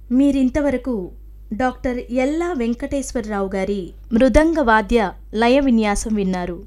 మీరింతవరకు డాక్టర్ ఎల్లా వెంకటేశ్వరరావు గారి మృదంగ వాద్య లయ విన్యాసం విన్నారు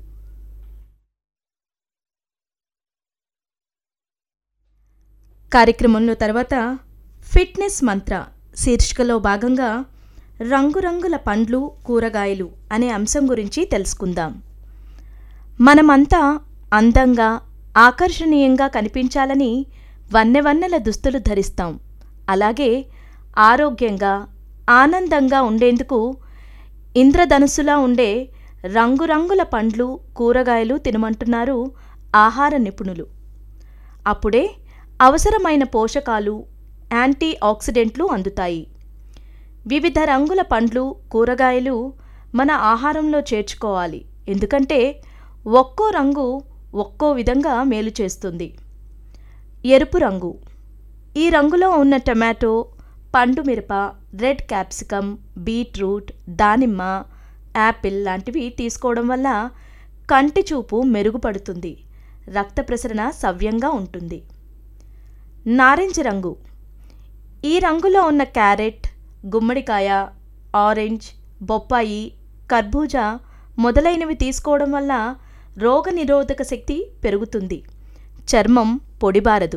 కార్యక్రమంలో తర్వాత ఫిట్నెస్ మంత్ర శీర్షికలో భాగంగా రంగురంగుల పండ్లు కూరగాయలు అనే అంశం గురించి తెలుసుకుందాం మనమంతా అందంగా ఆకర్షణీయంగా కనిపించాలని వన్నెవన్నెల దుస్తులు ధరిస్తాం అలాగే ఆరోగ్యంగా ఆనందంగా ఉండేందుకు ఇంద్రధనుస్సులా ఉండే రంగురంగుల పండ్లు కూరగాయలు తినమంటున్నారు ఆహార నిపుణులు అప్పుడే అవసరమైన పోషకాలు యాంటీ ఆక్సిడెంట్లు అందుతాయి వివిధ రంగుల పండ్లు కూరగాయలు మన ఆహారంలో చేర్చుకోవాలి ఎందుకంటే ఒక్కో రంగు ఒక్కో విధంగా మేలు చేస్తుంది ఎరుపు రంగు ఈ రంగులో ఉన్న టమాటో పండు మిరప రెడ్ క్యాప్సికమ్ బీట్రూట్ దానిమ్మ యాపిల్ లాంటివి తీసుకోవడం వల్ల కంటి చూపు మెరుగుపడుతుంది రక్త ప్రసరణ సవ్యంగా ఉంటుంది నారింజ రంగు ఈ రంగులో ఉన్న క్యారెట్ గుమ్మడికాయ ఆరెంజ్ బొప్పాయి కర్బూజా మొదలైనవి తీసుకోవడం వల్ల రోగనిరోధక శక్తి పెరుగుతుంది చర్మం పొడిబారదు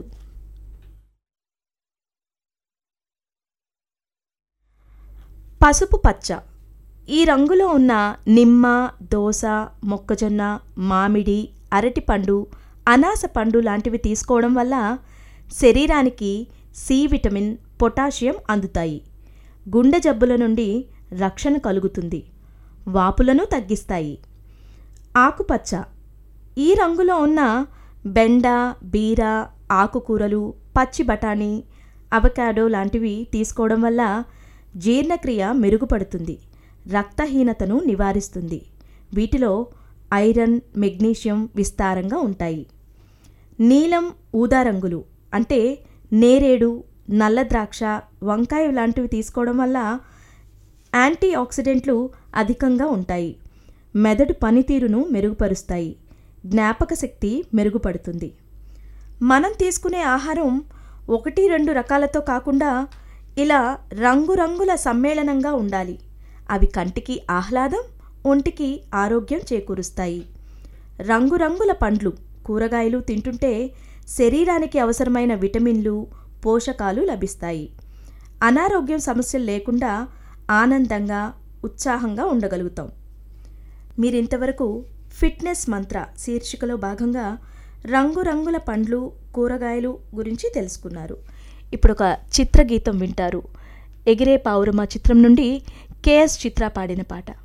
పసుపు పచ్చ ఈ రంగులో ఉన్న నిమ్మ దోస మొక్కజొన్న మామిడి అరటిపండు అనాస పండు లాంటివి తీసుకోవడం వల్ల శరీరానికి సి విటమిన్ పొటాషియం అందుతాయి గుండె జబ్బుల నుండి రక్షణ కలుగుతుంది వాపులను తగ్గిస్తాయి ఆకుపచ్చ ఈ రంగులో ఉన్న బెండ బీర ఆకుకూరలు పచ్చి బఠానీ అవకాడో లాంటివి తీసుకోవడం వల్ల జీర్ణక్రియ మెరుగుపడుతుంది రక్తహీనతను నివారిస్తుంది వీటిలో ఐరన్ మెగ్నీషియం విస్తారంగా ఉంటాయి నీలం ఊదా రంగులు అంటే నేరేడు నల్ల ద్రాక్ష వంకాయ లాంటివి తీసుకోవడం వల్ల యాంటీ ఆక్సిడెంట్లు అధికంగా ఉంటాయి మెదడు పనితీరును మెరుగుపరుస్తాయి జ్ఞాపక శక్తి మెరుగుపడుతుంది మనం తీసుకునే ఆహారం ఒకటి రెండు రకాలతో కాకుండా ఇలా రంగురంగుల సమ్మేళనంగా ఉండాలి అవి కంటికి ఆహ్లాదం ఒంటికి ఆరోగ్యం చేకూరుస్తాయి రంగురంగుల పండ్లు కూరగాయలు తింటుంటే శరీరానికి అవసరమైన విటమిన్లు పోషకాలు లభిస్తాయి అనారోగ్యం సమస్యలు లేకుండా ఆనందంగా ఉత్సాహంగా ఉండగలుగుతాం మీరింతవరకు ఫిట్నెస్ మంత్ర శీర్షికలో భాగంగా రంగురంగుల పండ్లు కూరగాయలు గురించి తెలుసుకున్నారు ఇప్పుడు ఒక చిత్రగీతం వింటారు ఎగిరే పావురమ చిత్రం నుండి కేఎస్ చిత్ర పాడిన పాట